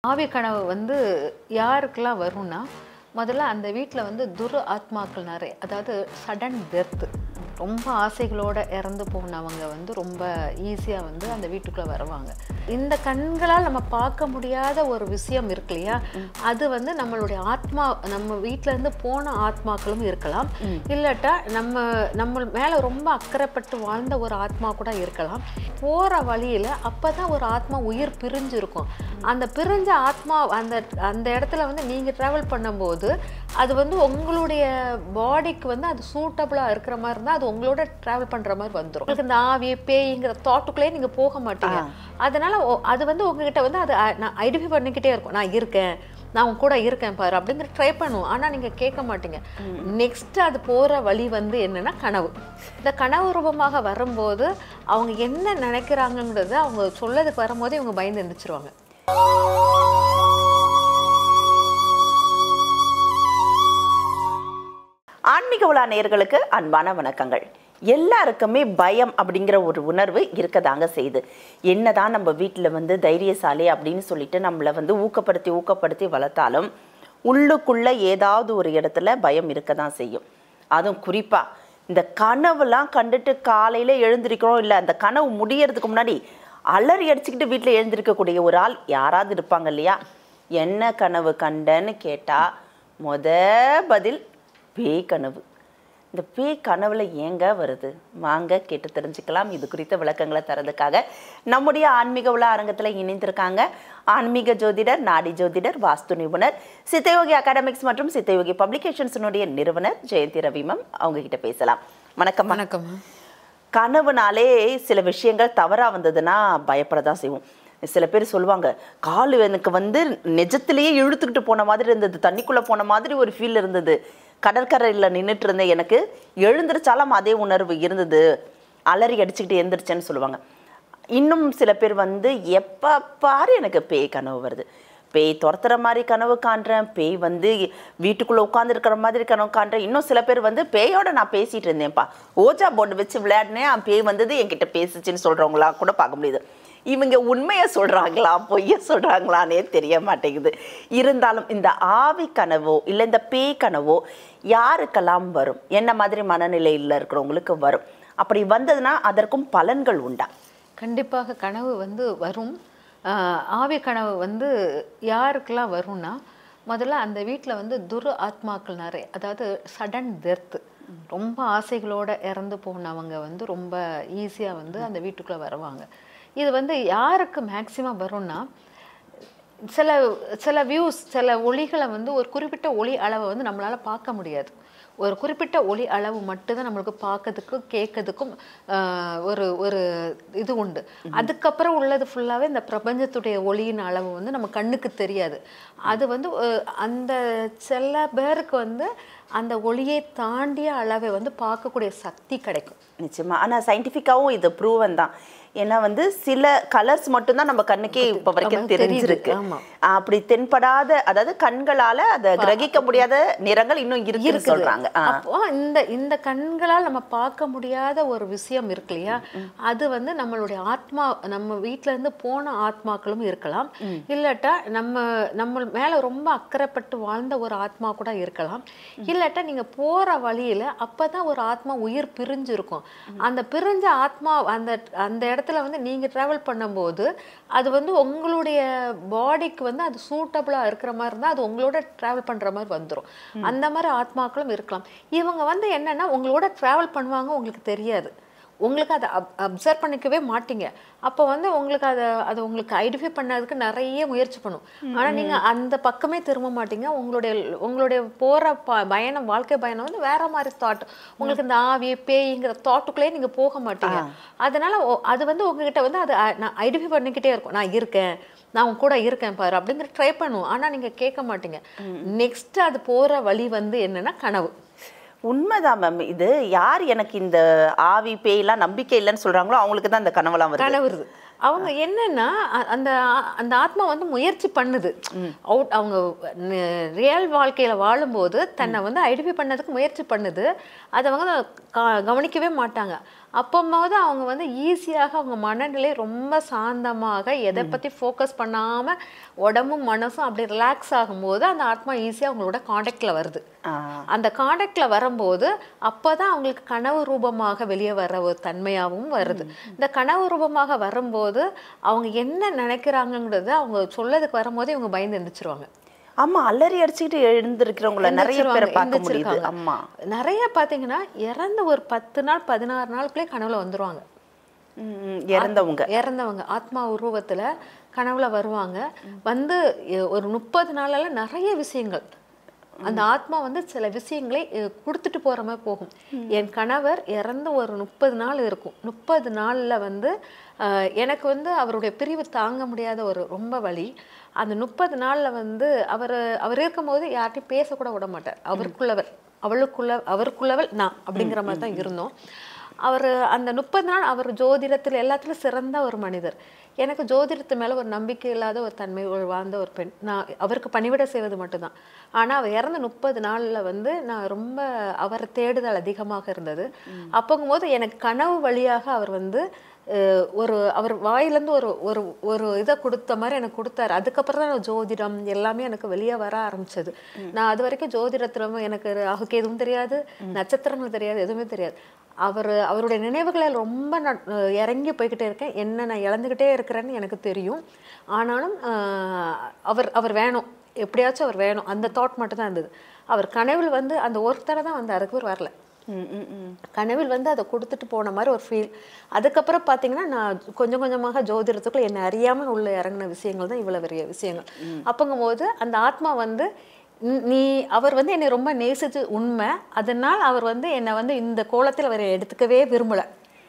ஆவி கனவு வந்து யாருக்கெல்லாம் வரும்னா முதல்ல அந்த வீட்டில் வந்து துரு ஆத்மாக்கள் நிறைய அதாவது சடன் டெத்து ரொம்ப ஆசைகளோட இறந்து போனவங்க வந்து ரொம்ப ஈஸியாக வந்து அந்த வீட்டுக்குள்ளே வருவாங்க இந்த கண்களால் நம்ம பார்க்க முடியாத ஒரு விஷயம் இருக்கு இல்லையா அது வந்து நம்மளுடைய ஆத்மா நம்ம வீட்ல இருந்து போன ஆத்மாக்களும் இருக்கலாம் இல்லாட்டா நம்ம நம்ம மேலே ரொம்ப அக்கறைப்பட்டு வாழ்ந்த ஒரு ஆத்மா கூட இருக்கலாம் போகிற வழியில் அப்போ தான் ஒரு ஆத்மா உயிர் பிரிஞ்சிருக்கும் அந்த பிரிஞ்ச ஆத்மா அந்த அந்த இடத்துல வந்து நீங்கள் ட்ராவல் பண்ணும்போது அது வந்து உங்களுடைய பாடிக்கு வந்து அது சூட்டபுளாக இருக்கிற மாதிரி இருந்தால் அது உங்களோட ட்ராவல் பண்ணுற மாதிரி வந்துடும் உங்களுக்கு இந்த ஆவி பேய்ங்கிற தாட்டுக்குள்ளே நீங்கள் போக மாட்டீங்க அதனால ஒ- அது வந்து உங்ககிட்ட வந்து அது அ- நான் ஐடென்டிஃபை பண்ணிக்கிட்டே இருக்கும் நான் இருக்கேன் நான் உன் கூட இருக்கேன் பாரு அப்படிங்கிற ட்ரை பண்ணுவோம் ஆனால் நீங்கள் கேட்க மாட்டீங்க நெக்ஸ்ட் அது போகிற வழி வந்து என்னன்னா கனவு இந்த கனவு ரூபமாக வரும்போது அவங்க என்ன நினைக்கிறாங்கங்கிறத அவங்க சொல்லதுக்கு வரும்போது இவங்க பயந்து எந்திரிச்சிருவாங்க ஆன்மீக உலா நேயர்களுக்கு அன்பான வணக்கங்கள் எல்லாருக்குமே பயம் அப்படிங்கிற ஒரு உணர்வு இருக்கதாங்க செய்யுது என்னதான் நம்ம வீட்டில் வந்து தைரியசாலி அப்படின்னு சொல்லிட்டு நம்மளை வந்து ஊக்கப்படுத்தி ஊக்கப்படுத்தி வளர்த்தாலும் உள்ளுக்குள்ள ஏதாவது ஒரு இடத்துல பயம் இருக்க தான் செய்யும் அதுவும் குறிப்பா இந்த கனவுலாம் கண்டுட்டு காலையில எழுந்திருக்கிறோம் இல்லை அந்த கனவு முடியறதுக்கு முன்னாடி அலறி அடிச்சுக்கிட்டு வீட்டில் எழுந்திருக்கக்கூடிய ஒரு ஆள் யாராவது இருப்பாங்க இல்லையா என்ன கனவு கண்டேன்னு கேட்டா முத பதில் பேய் கனவு இந்த பேய் கனவுல ஏங்க வருது வாங்க கேட்டு தெரிஞ்சுக்கலாம் இது குறித்த விளக்கங்களை தரதுக்காக நம்முடைய ஆன்மீக உலா அரங்கத்துல இணைந்திருக்காங்க ஆன்மீக ஜோதிடர் நாடி ஜோதிடர் வாஸ்து நிபுணர் சித்தயோகி அகாடமிக்ஸ் மற்றும் சித்தயோகி பப்ளிகேஷன்ஸினுடைய நிறுவனர் ஜெயந்தி ரவிமம் அவங்க கிட்ட பேசலாம் வணக்கம் வணக்கம் கனவுனாலே சில விஷயங்கள் தவறா வந்ததுன்னா பயப்படதான் செய்வோம் சில பேர் சொல்லுவாங்க கால் எனக்கு வந்து நிஜத்திலேயே இழுத்துக்கிட்டு போன மாதிரி இருந்தது தண்ணிக்குள்ள போன மாதிரி ஒரு ஃபீல் இருந்தது கடற்கரையில் நின்றுட்டு இருந்தேன் எனக்கு எழுந்திருச்சாலும் அதே உணர்வு இருந்தது அலறி அடிச்சுக்கிட்டு எந்திரிச்சேன்னு சொல்லுவாங்க இன்னும் சில பேர் வந்து எப்போ பாரு எனக்கு பேய் கனவு வருது பேய் துரத்துற மாதிரி கனவு காண்றேன் பேய் வந்து வீட்டுக்குள்ளே உட்காந்துருக்கிற மாதிரி கனவு காண்றேன் இன்னும் சில பேர் வந்து பேயோட நான் பேசிட்டு இருந்தேன்ப்பா ஓஜா போர்டு வச்சு விளையாடினேன் அந்த பேய் வந்தது என்கிட்ட பேசுச்சுன்னு சொல்கிறவங்களா கூட பார்க்க முடியுது இவங்க உண்மையை சொல்கிறாங்களா பொய்ய சொல்கிறாங்களானே தெரிய மாட்டேங்குது இருந்தாலும் இந்த ஆவி கனவோ இல்லை இந்த பேய் கனவோ யாருக்கெல்லாம் வரும் என்ன மாதிரி மனநிலையில் இருக்கிறவங்களுக்கு வரும் அப்படி வந்ததுன்னா அதற்கும் பலன்கள் உண்டா கண்டிப்பாக கனவு வந்து வரும் ஆஹ் ஆவி கனவு வந்து யாருக்கெல்லாம் வரும்னா முதல்ல அந்த வீட்டில் வந்து துரு ஆத்மாக்கள் நிறைய அதாவது சடன் டெத்து ரொம்ப ஆசைகளோட இறந்து போனவங்க வந்து ரொம்ப ஈஸியாக வந்து அந்த வீட்டுக்குள்ளே வருவாங்க இது வந்து யாருக்கு மேக்சிமம் வரும்னா சில சில வியூஸ் சில ஒளிகளை வந்து ஒரு குறிப்பிட்ட ஒளி அளவை வந்து நம்மளால பார்க்க முடியாது ஒரு குறிப்பிட்ட ஒளி அளவு மட்டும்தான் நம்மளுக்கு பார்க்கறதுக்கும் கேட்கறதுக்கும் ஆஹ், ஒரு ஒரு இது உண்டு அதுக்கப்புறம் உள்ளது ஃபுல்லாகவே இந்த பிரபஞ்சத்துடைய ஒளியின் அளவு வந்து நம்ம கண்ணுக்கு தெரியாது அது வந்து அஹ், அந்த சில பேருக்கு வந்து அந்த ஒளியை தாண்டிய அளவை வந்து பார்க்கக்கூடிய சக்தி கிடைக்கும் நிச்சயமா ஆனா சயின்டிஃபிக்காவும் இது ப்ரூவன் தான் ஏன்னா வந்து சில கலர்ஸ் மட்டும்தான் நம்ம கண்ணுக்கே இப்ப வரைக்கும் நமக்கு தெரியுது. தெரிஞ்சிருக்கு ஆமா. அப்படி தென்படாத அதாவது கண்களால அதை கிரகிக்க முடியாத நிறங்கள் இன்னும் இருக்குன்னு இருக்குது. சொல்றாங்க ஆ. அப்போ இந்த இந்த கண்களால் நம்ம பார்க்க முடியாத ஒரு விஷயம் இருக்கு இல்லையா அது வந்து நம்மளுடைய ஆத்மா நம்ம வீட்ல இருந்து போன ஆத்மாக்களும் இருக்கலாம் இல்லாட்டா நம்ம நம்ம மேல ரொம்ப அக்கறைப்பட்டு வாழ்ந்த ஒரு ஆத்மா கூட இருக்கலாம் இல்லாட்டா நீங்க போற வழியில அப்பதான் ஒரு ஆத்மா உயிர் பிரிஞ்சிருக்கும் அந்த பிரிஞ்ச ஆத்மா அந்த அந்த இடத்துல வந்து நீங்க டிராவல் பண்ணும்போது அது வந்து உங்களுடைய பாடிக்கு வந்து அது சூட்டபுளா இருக்கிற மாதிரி இருந்தா அது உங்களோட டிராவல் பண்ற மாதிரி வந்துரும் அந்த மாதிரி ஆத்மாக்களும் இருக்கலாம் இவங்க வந்து என்னன்னா உங்களோட டிராவல் பண்ணுவாங்க உங்களுக்கு தெரியாது உங்களுக்கு அதை அப் அப்சர்வ் பண்ணிக்கவே மாட்டீங்க அப்போ வந்து உங்களுக்கு அதை அதை உங்களுக்கு ஐடென்டிஃபை பண்ணதுக்கு நிறைய முயற்சி பண்ணும் ஆனால் நீங்கள் அந்த பக்கமே திரும்ப மாட்டீங்க உங்களுடைய உங்களுடைய போகிற ப பயணம் வாழ்க்கை பயணம் வந்து வேற மாதிரி தாட் உங்களுக்கு இந்த ஆவி பேய்ங்கிற தாட்டுக்குள்ளே நீங்கள் போக மாட்டீங்க அதனால ஒ- அது வந்து உங்ககிட்ட வந்து அது அ- நான் ஐடென்டிஃபை பண்ணிக்கிட்டே இருக்கும் நான் இருக்கேன் நான் உன் கூட இருக்கேன் பாரு அப்படிங்கிற ட்ரை பண்ணுவோம் ஆனால் நீங்கள் கேட்க மாட்டீங்க நெக்ஸ்ட் அது போகிற வழி வந்து என்னன்னா கனவு உண்மைதான் மேம் இது யார் எனக்கு இந்த ஆவி பேய்லாம் நம்பிக்கை இல்லைன்னு சொல்றாங்களோ அவங்களுக்கு தான் இந்த கனவெல்லாம் வருது கனவு வருது அவங்க என்னன்னா அ- அந்த ஆ- அந்த ஆத்மா வந்து முயற்சி பண்ணுது அவுட் அவங்க ரியல் வாழ்க்கையில வாழும்போது தன்னை வந்து ஐடென்டிஃபை பண்ணதுக்கு முயற்சி பண்ணுது அதை அவங்க க- கவனிக்கவே மாட்டாங்க அப்போது அவங்க வந்து ஈஸியாக அவங்க மனநிலை ரொம்ப சாந்தமாக எதை பற்றி ஃபோக்கஸ் பண்ணாமல் உடம்பும் மனசும் அப்படி ரிலாக்ஸ் ஆகும்போது அந்த ஆத்மா ஈஸியாக அவங்களோட காண்டாக்டில் வருது ஆ, அந்த காண்டாக்டில் வரும்போது அப்போ தான் அவங்களுக்கு கனவு ரூபமாக வெளியே வர ஒரு தன்மையாகவும் வருது இந்த கனவு ரூபமாக வரும்போது அவங்க என்ன நினைக்கிறாங்கங்கிறது அவங்க சொல்லதுக்கு வரும்போதே இவங்க பயந்து எந்திரிச்சிருவாங்க ஆமா அலறி அடிச்சுக்கிட்டு எழுந்திருக்கிறவங்கள நிறைய பேரை எந்திரிச்சிருவாங்க, பார்க்க முடியுது எந்திரிச்சிருக்காங்க. ஆமா நிறைய பார்த்தீங்கன்னா இறந்து ஒரு பத்து நாள் பதினாறு நாளுக்குள்ளே கனவுல வந்துருவாங்க ம், ம், இறந்தவங்க இறந்தவங்க ஆத்மா உருவத்துல கனவுல வருவாங்க வந்து எ- ஒரு முப்பது நாளெல்லாம் நிறைய விஷயங்கள் அந்த ஆத்மா வந்து சில விஷயங்களை அஹ், கொடுத்துட்டு போற மாதிரி போகும் என் கணவர் இறந்து ஒரு முப்பது நாள் இருக்கும் முப்பது நாள்ல வந்து அஹ், எனக்கு வந்து அவருடைய பிரிவு தாங்க முடியாத ஒரு ரொம்ப வலி அந்த முப்பது நாள்ல வந்து அவர் அவர் இருக்கும்போது யார்கிட்டயும் பேசக்கூட விட மாட்டார் அவருக்குள்ளவர் அவளுக்குள்ள அவருக்குள்ளவள் நான் அப்படிங்கிற மாதிரி தான் இருந்தோம் அவர் அந்த முப்பது நாள் அவர் ஜோதிடத்தில் எல்லாத்துலையும் சிறந்த ஒரு மனிதர் எனக்கு ஜோதிடத்து மேலே ஒரு நம்பிக்கை இல்லாத ஒரு தன்மை ஒரு வாழ்ந்த ஒரு பெண் நான் அவருக்கு பணிவிட செய்வது மட்டும்தான் ஆனால் அவர் இறந்த முப்பது நாளில் வந்து நான் ரொம்ப அவரை தேடுதல் அதிகமாக இருந்தது அப்போங்கும்போது எனக்கு கனவு வழியாக அவர் வந்து அஹ், ஒரு அவர் வாயிலேருந்து ஒரு ஒரு ஒரு இதை கொடுத்த மாதிரி எனக்கு கொடுத்தாரு அதுக்கப்புறம் தான் ஜோதிடம் எல்லாமே எனக்கு வெளியே வர ஆரம்பிச்சது நான் அது வரைக்கும் ஜோதிடத்துல எனக்கு ராகுக்கு எதுவும் தெரியாது நட்சத்திரங்கள் தெரியாது எதுவுமே தெரியாது அவர் அவருடைய நினைவுகளை ரொம்ப நான் அஹ், இறங்கி போய்கிட்டே இருக்கேன் என்ன நான் இழந்துக்கிட்டே இருக்கிறேன்னு எனக்கு தெரியும் ஆனாலும் அஹ், அவர் அவர் வேணும் எப்படியாச்சும் அவர் வேணும் அந்த தாட் மட்டும் தான் இருந்தது அவர் கனவில் வந்து அந்த ஒருத்தரை தான் வந்து அதுக்கு ஒரு வரல ம், ம், ம். கனவில் வந்து அதை கொடுத்துட்டு போன மாதிரி ஒரு ஃபீல் அதுக்கப்புறம் பார்த்தீங்கன்னா நான் கொஞ்சம் கொஞ்சமாக ஜோதிடத்துக்குள்ள என்னை அறியாமல் உள்ள இறங்கின விஷயங்கள் தான் இவ்வளோ பெரிய விஷயங்கள் அப்போங்கும்போது அந்த ஆத்மா வந்து "நீ- நீ அவர் வந்து என்னை ரொம்ப நேசிச்சு உண்மை அதனால் அவர் வந்து என்னை வந்து இந்த கோலத்தில் அவர் எடுத்துக்கவே விரும்பல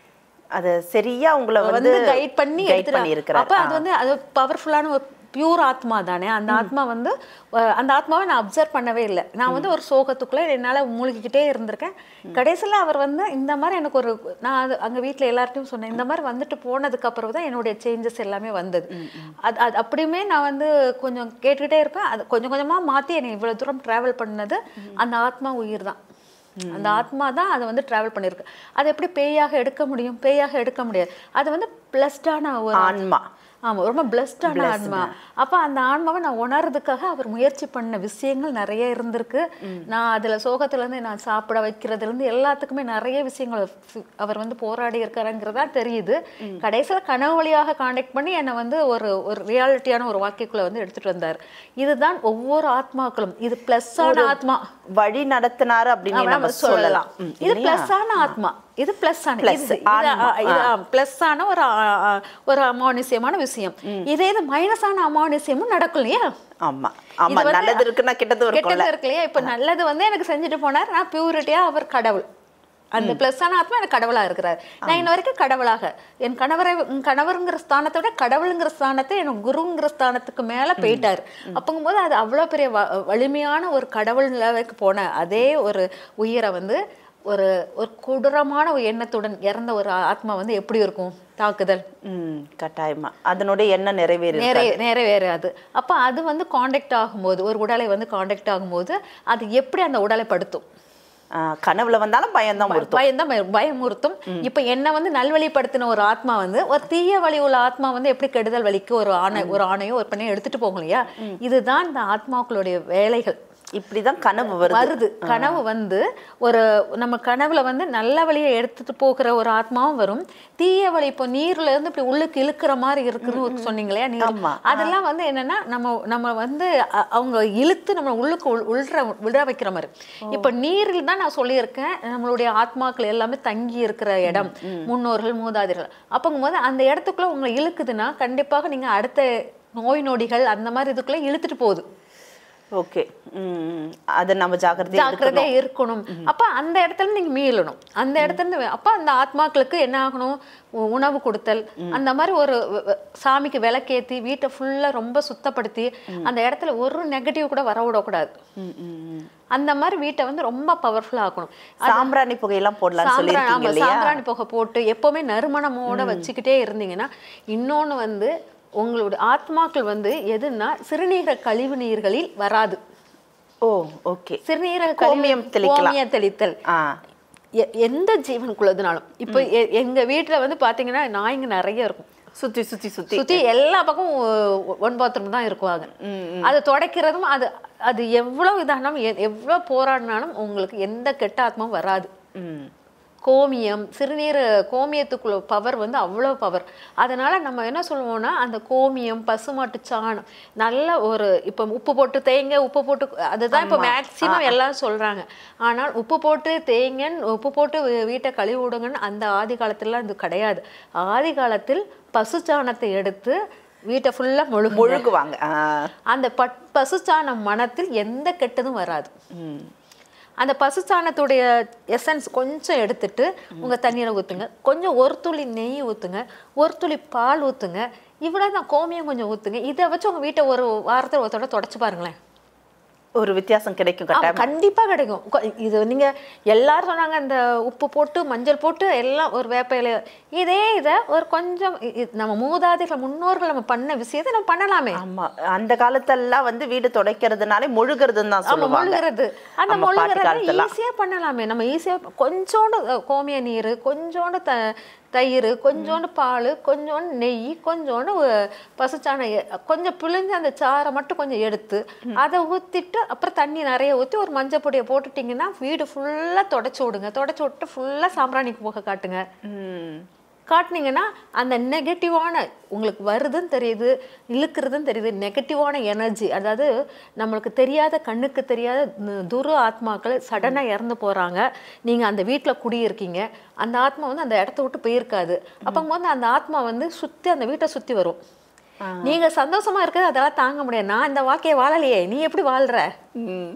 அத சரியா உங்களை வந்து வந்து கைட் பண்ணி கைட் எடுத்துட்டு பண்ணியிருக்கிறார் அப்ப அது வந்து அது பவர்ஃபுல்லான ஒரு பியூர் ஆத்மா தானே அந்த ஆத்மா வந்து அஹ், அந்த ஆத்மாவை நான் அப்சர்வ் பண்ணவே இல்லை நான் வந்து ஒரு சோகத்துக்குள்ள என்னால மூழ்கிக்கிட்டே இருந்திருக்கேன் கடைசியில் அவர் வந்து இந்த மாதிரி எனக்கு ஒரு நான் அது அங்க வீட்ல எல்லார்ட்டையும் சொன்னேன் இந்த மாதிரி வந்துட்டு போனதுக்கு அப்புறம் தான் என்னுடைய சேஞ்சஸ் எல்லாமே வந்தது அது அது அப்படியுமே நான் வந்து கொஞ்சம் கேட்டுக்கிட்டே இருப்பேன் அது கொஞ்சம் கொஞ்சமா மாத்தி என்னை இவ்வளவு தூரம் டிராவல் பண்ணது அந்த ஆத்மா உயிர் தான் அந்த ஆத்மா தான் அதை வந்து டிராவல் பண்ணியிருக்கு அதை எப்படி பேயாக எடுக்க முடியும் பேயாக எடுக்க முடியாது அது வந்து பிளஸ்டான ஒரு ஆன்மா ஆமா ரொம்ப பிளஸ்டான ஆன்மா அப்ப அந்த ஆன்மாவை நான் உணர்றதுக்காக அவர் முயற்சி பண்ண விஷயங்கள் நிறைய இருந்திருக்கு நான் அதுல சோகத்துல இருந்து நான் சாப்பிட வைக்கிறதுல இருந்து எல்லாத்துக்குமே நிறைய விஷயங்கள் ஃபி- அவர் வந்து போராடி இருக்காருங்கிறதா தெரியுது கடைசியில கனவு வழியாக காண்டாக்ட் பண்ணி என்னை வந்து ஒரு ஒரு ரியாலிட்டியான ஒரு வாக்கியக்குள்ள வந்து எடுத்துட்டு வந்தார் இதுதான் ஒவ்வொரு ஆத்மாக்களும் இது பிளஸ்ஸான ஆத்மா வழி நடத்தினாரு அப்படின்னு ஆமா, நம்ம நம்ம சொல்லலாம் ம், இது இல்லையா? பிளஸ் ஆன ஆத்மா இது பிளஸ் ஆன Plus, இது ஆன்மா, பிளஸ் ஆன ஒரு ஆ, ஆ, ஒரு அமானுஷ்யமான விஷயம் இதே இது மைனஸ் ஆன அமானுஷ்யமும் நடக்கும் இல்லையா ஆமா ஆமா இது வந்து நல்லது இருக்குன்னா கெட்டது இருக்கும்ல கெட்டது இருக்கு இல்லையா இப்ப நல்லது வந்து எனக்கு செஞ்சுட்டு போனார் நான் பியூரிட்டியா அவர் கடவுள் அந்த பிளஸ் ஆன ஆத்மா எனக்கு கடவுளா இருக்கிறார் நான் இன்ன வரைக்கும் கடவுளாக என் கணவரை என் கணவருங்கிற ஸ்தானத்தை விட கடவுளுங்கிற ஸ்தானத்தை எனக்கு குருங்கிற ஸ்தானத்துக்கு மேல போயிட்டாரு அப்பங்கும்போது அது அவ்வளவு பெரிய வ- வலிமையான ஒரு கடவுள் நிலைக்கு போன அதே ஒரு உயிரை வந்து ஒரு ஒரு கொடூரமான ஒரு எண்ணத்துடன் இறந்த ஒரு ஆத்மா வந்து எப்படி இருக்கும் தாக்குதல் ம் கட்டாயமா அதனுடைய எண்ணம் நிறைவேறி நிறைய நிறைவேறாது அப்ப அது வந்து காண்டாக்ட் ஆகும்போது ஒரு உடலை வந்து காண்டாக்ட் ஆகும்போது அது எப்படி அந்த உடலை படுத்தும் ஆ, கனவுல வந்தாலும் பயம்தான் வருத்தும் பயம்தான் பயம் பயமுறுத்தும் இப்ப என்ன வந்து நல்வழிப்படுத்தின ஒரு ஆத்மா வந்து ஒரு தீய வழி உள்ள ஆத்மா வந்து எப்படி கெடுதல் வழிக்கு ஒரு ஆணை ஒரு ஆணையோ ஒரு பெண்ணையோ எடுத்துட்டு போகும் இல்லையா இதுதான் இந்த ஆத்மாக்களுடைய வேலைகள் இப்படிதான் கனவு வருது வருது கனவு வந்து ஒரு நம்ம கனவுல வந்து நல்ல வழியை எடுத்துட்டு போகிற ஒரு ஆத்மாவும் வரும் தீய வழி இப்போ நீர்ல இருந்து இப்படி உள்ளுக்கு இழுக்கிற மாதிரி இருக்குன்னு சொன்னீங்க இல்லையா நீர் ஆமா. அதெல்லாம் வந்து என்னன்னா நம்ம நம்ம வந்து அ- அவங்க இழுத்து நம்ம உள்ளுக்கு உள்- உள்ற விழ வைக்கிற மாதிரி இப்ப நீரில் தான் நான் சொல்லியிருக்கேன் நம்மளுடைய ஆத்மாக்கள் எல்லாமே தங்கி இருக்கிற இடம் முன்னோர்கள் மூதாதையர்கள் அப்போங்கும்போது அந்த இடத்துக்குள்ள உங்களை இழுக்குதுன்னா கண்டிப்பாக நீங்க அடுத்த நோய் நொடிகள் அந்த மாதிரி இதுக்குள்ள இழுத்துட்டு போகுது ஓகே ம் அது நம்ம ஜாக்கிரதையா ஜாக்கிரதையா இருக்கணும் அப்ப அந்த இடத்துல நீங்க மீளணும் அந்த இடத்துல இருந்து அப்ப அந்த ஆத்மாக்களுக்கு என்ன ஆகணும் உ- உணவு கொடுத்தல் அந்த மாதிரி ஒரு வ- வ- சாமிக்கு விளக்கேத்தி வீட்டை ஃபுல்லா ரொம்ப சுத்தப்படுத்தி அந்த இடத்துல ஒரு நெகட்டிவ் கூட வர விடக்கூடாது ம், ம், ம். அந்த மாதிரி வீட்டை வந்து ரொம்ப பவர்ஃபுல்லா ஆக்கணும் சாம்பிராணி புகையெல்லாம் போடலாம்னு சாம்பிராணி சொல்லியிருக்கீங்க ஆமா, இல்லையா சாம்பிராணி புகை போட்டு எப்பவுமே நறுமணமோட வச்சுக்கிட்டே இருந்தீங்கன்னா இன்னொன்னு வந்து உங்களுடைய ஆத்மாக்கள் வந்து எதுன்னா சிறுநீரக கழிவு நீர்களில் வராது ஓ ஓகே சிறுநீரக கோமியம் கழிவு தெளிக்கலாம். கோமியம் தெளித்தல் ஆ எ- எந்த ஜீவனுக்குள்ளதுனாலும் இப்போ எ- எங்க வீட்டுல வந்து பாத்தீங்கன்னா நாய்ங்க நிறைய இருக்கும் சுத்தி சுத்தி சுத்தி சுத்தி எல்லா பக்கம் ஒன் பாத்ரூம் தான் இருக்குவாங்க அது துடைக்கிறதும் அது அது எவ்வளவு இதானாலும் எ- எவ்வளவு போராடினாலும் உங்களுக்கு எந்த கெட்ட ஆத்மாவும் வராது ம் கோமியம் சிறுநீர் கோமியத்துக்குள்ள பவர் வந்து அவ்வளோ பவர் அதனால நம்ம என்ன சொல்லுவோம்னா அந்த கோமியம் பசுமாட்டு சாணம் நல்ல ஒரு இப்போ உப்பு போட்டு தேங்க உப்பு போட்டு அதுதான் இப்போ மேக்சிமம் எல்லாம் சொல்றாங்க ஆனால் உப்பு போட்டு தேங்கன்னு உப்பு போட்டு வீ- வீட்டை கழுவி விடுங்கன்னு அந்த ஆதி காலத்துலலாம் இது கிடையாது ஆதி காலத்தில் பசு சாணத்தை எடுத்து வீட்டை ஃபுல்லாக முழுகு முழுகுவாங்க ஆ. அந்த பட் பசுச்சாணம் மனத்தில் எந்த கெட்டதும் வராது ம் அந்த பசுச்சாணத்துடைய எசன்ஸ் கொஞ்சம் எடுத்துட்டு உங்க தண்ணீரை ஊத்துங்க கொஞ்சம் ஒரு துளி நெய் ஊத்துங்க ஒரு துளி பால் ஊத்துங்க இவ்வளோ தான் கோமியம் கொஞ்சம் ஊத்துங்க இதை வச்சு உங்க வீட்டை ஒரு வாரத்தில் ஒரு தடவை தொடச்சு பாருங்களேன் ஒரு வித்தியாசம் கிடைக்கும் ஆமா, கட்டாயம் கண்டிப்பா கிடைக்கும் கொ- இது நீங்க எல்லாரும் சொன்னாங்க இந்த உப்பு போட்டு மஞ்சள் போட்டு எல்லாம் ஒரு வேப்பையில இதே இதை ஒரு கொஞ்சம் இ- இ- நம்ம மூதாதைகள் முன்னோர்கள் நம்ம பண்ண விஷயத்தை நம்ம பண்ணலாமே ஆமா அந்த காலத்தெல்லாம் வந்து வீடு துடைக்கிறதுனாலே முழுகிறதுன்னு தான் ஆமா சொல்லுவாங்க மொழுகிறது அந்த ஆமா, பாட்டி மொழுகிறத காலத்துலாம். ஈஸியா பண்ணலாமே நம்ம ஈஸியா கொஞ்சோண்டு அஹ், கோமிய நீர் கொஞ்சோண்டு த தயிர் கொஞ்சோண்டு பால் கொஞ்சோண்டு நெய் கொஞ்சோண்டு அஹ், பசுச்சாணம் எ- கொஞ்சம் பிழிஞ்சு அந்த சாறை மட்டும் கொஞ்சம் எடுத்து அதை ஊத்திட்டு அப்புறம் தண்ணி நிறைய ஊத்தி ஒரு மஞ்சள் பொடியை போட்டுட்டீங்கன்னா வீடு ஃபுல்லா தொடச்சு விடுங்க தொடச்சு விட்டு ஃபுல்லா சாம்பிராணிக்கு போக காட்டுங்க ம் காட்டுனீங்கன்னா அந்த நெகட்டிவான உங்களுக்கு வருதுன்னு தெரியுது இழுக்கிறதுன்னு தெரியுது நெகட்டிவான எனர்ஜி அதாவது நம்மளுக்கு தெரியாத கண்ணுக்கு தெரியாத ந- துரு ஆத்மாக்கள் சடனாக இறந்து போகிறாங்க நீங்கள் அந்த வீட்டில் குடியிருக்கீங்க அந்த ஆத்மா வந்து அந்த இடத்த விட்டு போயிருக்காது அப்போது அந்த ஆத்மா வந்து சுற்றி அந்த வீட்டை சுற்றி வரும் நீங்கள் சந்தோஷமா இருக்கிறது அதெல்லாம் தாங்க முடியாது நான் இந்த வாழ்க்கையை வாழலையே நீ எப்படி வாழ்ற ம்.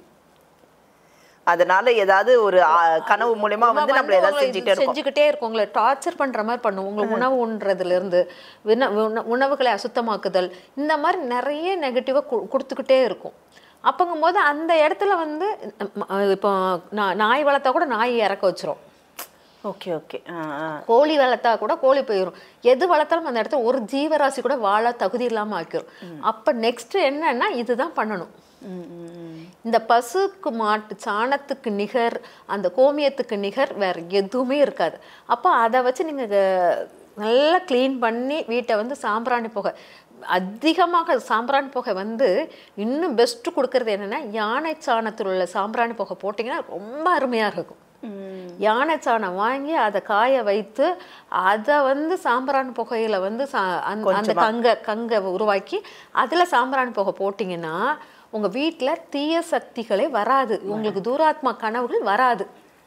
அதனால ஏதாவது ஒரு ஆ, கனவு மூலியமா நம்ம வந்து நம்மள ஏதாவது உங்களை செஞ்சுட்டே இது இருக்கும் செஞ்சுக்கிட்டே இருக்கும் உங்களை டார்ச்சர் பண்ற மாதிரி பண்ணும் உங்களுக்கு உணவு உண்றதுல இருந்து வின- உண- உணவுகளை அசுத்தமாக்குதல் இந்த மாதிரி நிறைய நெகட்டிவா கொடுத்துக்கிட்டே இருக்கும் அப்பங்கும்போது அந்த இடத்துல வந்து ம், அஹ் இப்போ நா- நாய் வளர்த்தா கூட நாய் இறக்க வச்சிரும் ஓகே ஓகே ஆ ஆ. கோழி வளர்த்தா கூட கோழி போயிடும் எது வளர்த்தாலும் அந்த இடத்துல ஒரு ஜீவராசி கூட வாழ தகுதி இல்லாம ஆக்கிரும் அப்ப நெக்ஸ்ட் என்னன்னா இதுதான் பண்ணணும் ம், ம், ம். இந்த பசுக்கு மாட்டு சாணத்துக்கு நிகர் அந்த கோமியத்துக்கு நிகர் வேற எதுவுமே இருக்காது அப்போ அதை வச்சு நீங்க க- நல்லா க்ளீன் பண்ணி வீட்டை வந்து சாம்பிராணி புகை அதிகமாக சாம்பிராணி புகை வந்து இன்னும் பெஸ்ட் கொடுக்கறது என்னன்னா யானை சாணத்தில் உள்ள சாம்பிராணி புகை போட்டிங்கன்னா ரொம்ப அருமையா இருக்கும் ம். யானை சாணம் வாங்கி அதை காய வைத்து அதை வந்து சாம்பிராணி புகையில வந்து சா- அந்த- அந்த கங்க கங்கை உருவாக்கி அதுல சாம்பிராணி புகை போட்டிங்கன்னா உங்க வீட்ல தீய சக்திகளே வராது உங்களுக்கு தூராத்மா கனவுகள் வராது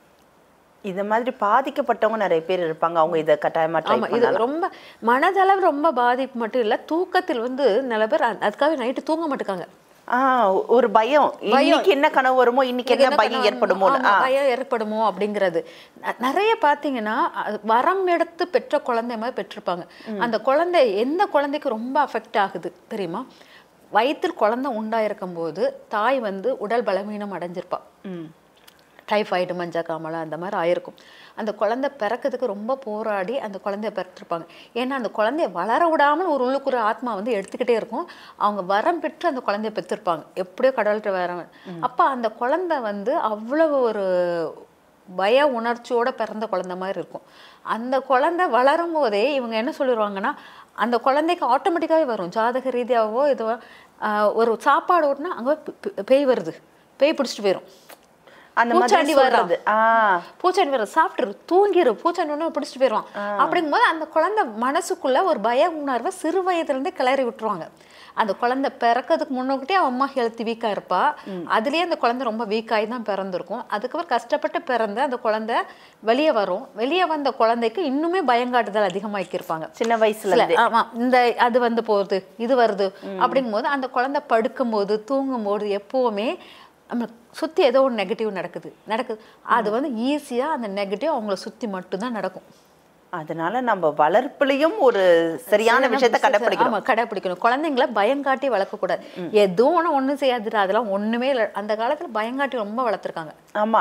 இந்த மாதிரி பாதிக்கப்பட்டவங்க நிறைய பேர் இருப்பாங்க அவங்க இதை கட்டாயமா ட்ரை ஆமா இது ரொம்ப மனதளவு ரொம்ப பாதிப்பு மட்டும் இல்ல தூக்கத்தில் வந்து நில பேர் அ- அதுக்காக நைட்டு தூங்க மாட்டுக்காங்க ஆ ஒரு பயம் இன்னைக்கு என்ன கனவு வருமோ இன்னைக்கு என்ன என்ன பயம் பண்ணுவாங்க? ஏற்படுமோ ஆமா, பயம் ஏற்படுமோ அப்படிங்கிறது ந- நிறைய பாத்தீங்கன்னா அது வரம் எடுத்து பெற்ற குழந்தை மாதிரி பெற்றிருப்பாங்க அந்த குழந்தை எந்த குழந்தைக்கு ரொம்ப அஃபெக்ட் ஆகுது தெரியுமா வயிற்றில் குழந்தை உண்டாயிருக்கும் போது தாய் வந்து உடல் பலவீனம் அடைஞ்சிருப்பா ம் டைஃபாய்டு மஞ்சக்காமலை அந்த மாதிரி ஆயிருக்கும் அந்த குழந்தை பிறக்கிறதுக்கு ரொம்ப போராடி அந்த குழந்தைய பெற்றிருப்பாங்க ஏன்னா அந்த குழந்தைய வளர விடாமல் ஒரு உள்ளுக்குற ஆத்மா வந்து எடுத்துக்கிட்டே இருக்கும் அவங்க வரம் பெற்று அந்த குழந்தைய பெற்றிருப்பாங்க எப்படியோ கடவுள்கிட்ட வரவன் அப்போ அந்த குழந்தை வந்து அவ்வளவு ஒரு பய உணர்ச்சியோட பிறந்த குழந்தை மாதிரி இருக்கும் அந்த குழந்தை வளரும் போதே இவங்க என்ன சொல்லிடுவாங்கன்னா அந்த குழந்தைக்கு ஆட்டோமேட்டிக்காகவே வரும் ஜாதக ரீதியாகவோ இதுவோ ஆஹ், ஒரு சாப்பாடு ஓட்டினா அங்கே பேய் வருது பேய் பிடிச்சிட்டு போயிடும் அந்த மாதிரி பூச்சாண்டி வர்றான். சொல்றது ஆ பூச்சாண்டி வர சாப்பிட்டுரு தூங்கிரு பூச்சாண்டி ஒன்று பிடிச்சிட்டு போயிடுவான் அப்படிங்கும்போது அந்த குழந்தை மனசுக்குள்ள ஒரு பய உணர்வை சிறு வயதுலேருந்தே கிளறி விட்டுருவாங்க அந்த குழந்தை பிறக்கிறதுக்கு முன்னோக்கிட்டே அவன் அம்மா ஹெல்த் வீக்காக இருப்பா அதுலேயே அந்த குழந்தை ரொம்ப வீக்காகி தான் பிறந்திருக்கும் அதுக்கப்புறம் கஷ்டப்பட்டு பிறந்த அந்த குழந்தை வெளியே வரும் வெளியே வந்த குழந்தைக்கு இன்னுமே பயங்காட்டுதல் அதிகமாக்கியிருப்பாங்க சின்ன வயசுல சில இருந்தே ஆமா இந்த அது வந்து போகுது இது வருது அப்படிங்கும்போது அந்த குழந்தை படுக்கும்போது தூங்கும்போது எப்பவுமே நம்ம சுத்தி ஏதோ ஒரு நெகட்டிவ் நடக்குது நடக்குது அது வந்து ஈஸியா அந்த நெகட்டிவ் அவங்கள சுத்தி மட்டும்தான் நடக்கும் அதனால நம்ம வளர்ப்புலயும் ஒரு சரியான விஷயத்தை கடைப்பிடிக்கணும் ஆமா கடைப்பிடிக்கணும் குழந்தைங்கள பயங்காட்டி வளர்க்கக்கூடாது எதுவும் ஒண்ணு ஒண்ணும் செய்யாதுடா அதெல்லாம் ஒண்ணுமே இல்லை அந்த காலத்துல பயங்காட்டி ரொம்ப வளர்த்துருக்காங்க ஆமா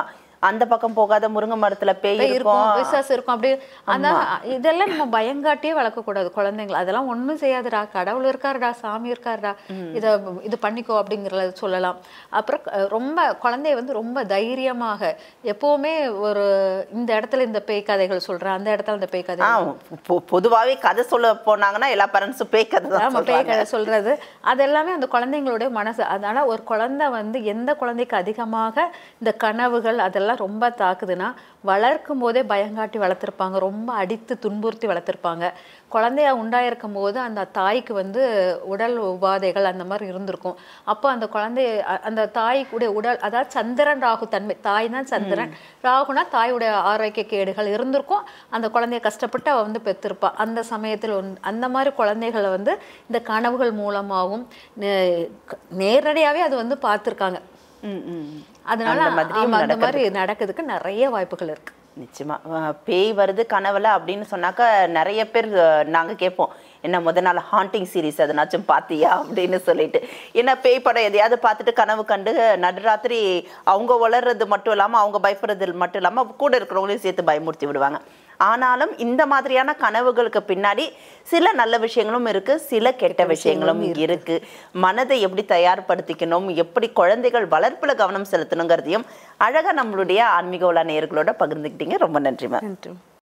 அந்த பக்கம் போகாத முருங்கை மரத்துல பேய் இருக்கும் இருக்கும் விசாசு இருக்கும் அப்படி அந்த இதெல்லாம் நம்ம பயங்காட்டியே வளர்க்கக்கூடாது குழந்தைங்களை அதெல்லாம் ஒண்ணும் செய்யாதுடா கடவுள் இருக்காருடா சாமி இருக்காருடா இத இது பண்ணிக்கோ அப்படிங்கிறத சொல்லலாம் அப்புறம் க- ரொம்ப குழந்தைய வந்து ரொம்ப தைரியமாக எப்பவுமே ஒரு இந்த இடத்துல இந்த பேய் கதைகள் சொல்றேன் அந்த இடத்துல இந்த பேய் கதை ஆ பொ- பொதுவாவே கதை சொல்ல போனாங்கன்னா எல்லா பேரண்ட்ஸும் பேய் கதை தான் ஆமா பேய் சொல்றாங்க கதை சொல்றது அது எல்லாமே அந்த குழந்தைங்களுடைய மனசு அதனால ஒரு குழந்தை வந்து எந்த குழந்தைக்கு அதிகமாக இந்த கனவுகள் அதெல்லாம் ரொம்ப தாக்குதுன்னா வளர்க்கும் போதே பயங்காட்டி வளர்த்துருப்பாங்க ரொம்ப அடித்து துன்புறுத்தி வளர்த்துருப்பாங்க குழந்தையா உண்டாயிருக்கும் போது அந்த தாய்க்கு வந்து உடல் உபாதைகள் அந்த மாதிரி இருந்திருக்கும் அப்போ அந்த குழந்தை அ- அந்த தாய்க்குடைய உடல் அதாவது சந்திரன் ராகு தன்மை தாய் தான் சந்திரன் ராகுனா தாயுடைய ஆரோக்கிய கேடுகள் இருந்திருக்கும் அந்த குழந்தைய கஷ்டப்பட்டு அவ வந்து பெற்றிருப்பா அந்த சமயத்தில் வந்து அந்த மாதிரி குழந்தைகளை வந்து இந்த கனவுகள் மூலமாகவும் நே- க- நேரடியாவே அது வந்து பார்த்துருக்காங்க ம், ம். அதனால அந்த மாதிரியும் ஆமா, அந்த மாதிரி நடக்கிறதுக்கு நிறைய வாய்ப்புகள் இருக்கு நிச்சயமா அஹ் பேய் வருது கனவுல அப்படின்னு சொன்னாக்கா நிறைய பேர் அஹ், நாங்க கேட்போம் என்ன முத நாள் ஹாண்டிங் சீரிஸ் எதனாச்சும் பாத்தியா அப்படின்னு சொல்லிட்டு ஏன்னா பேய் படம் எதையாவது பார்த்துட்டு கனவு கண்டு நடுராத்திரி அவங்க வளர்றது மட்டும் இல்லாம அவங்க பயப்படுறது மட்டும் இல்லாம கூட இருக்கிறவங்களையும் சேர்த்து பயமுறுத்தி விடுவாங்க ஆனாலும் இந்த மாதிரியான கனவுகளுக்கு பின்னாடி சில நல்ல விஷயங்களும் இருக்கு சில கெட்ட விஷயங்களும் இருக்கு மனதை எப்படி தயார்படுத்திக்கணும் எப்படி குழந்தைகள் வளர்ப்புல கவனம் செலுத்தணுங்கிறதையும் அழகா நம்மளுடைய ஆன்மீக உலா நேயர்களோட பகிர்ந்துக்கிட்டீங்க ரொம்ப நன்றி மேம் நன்றி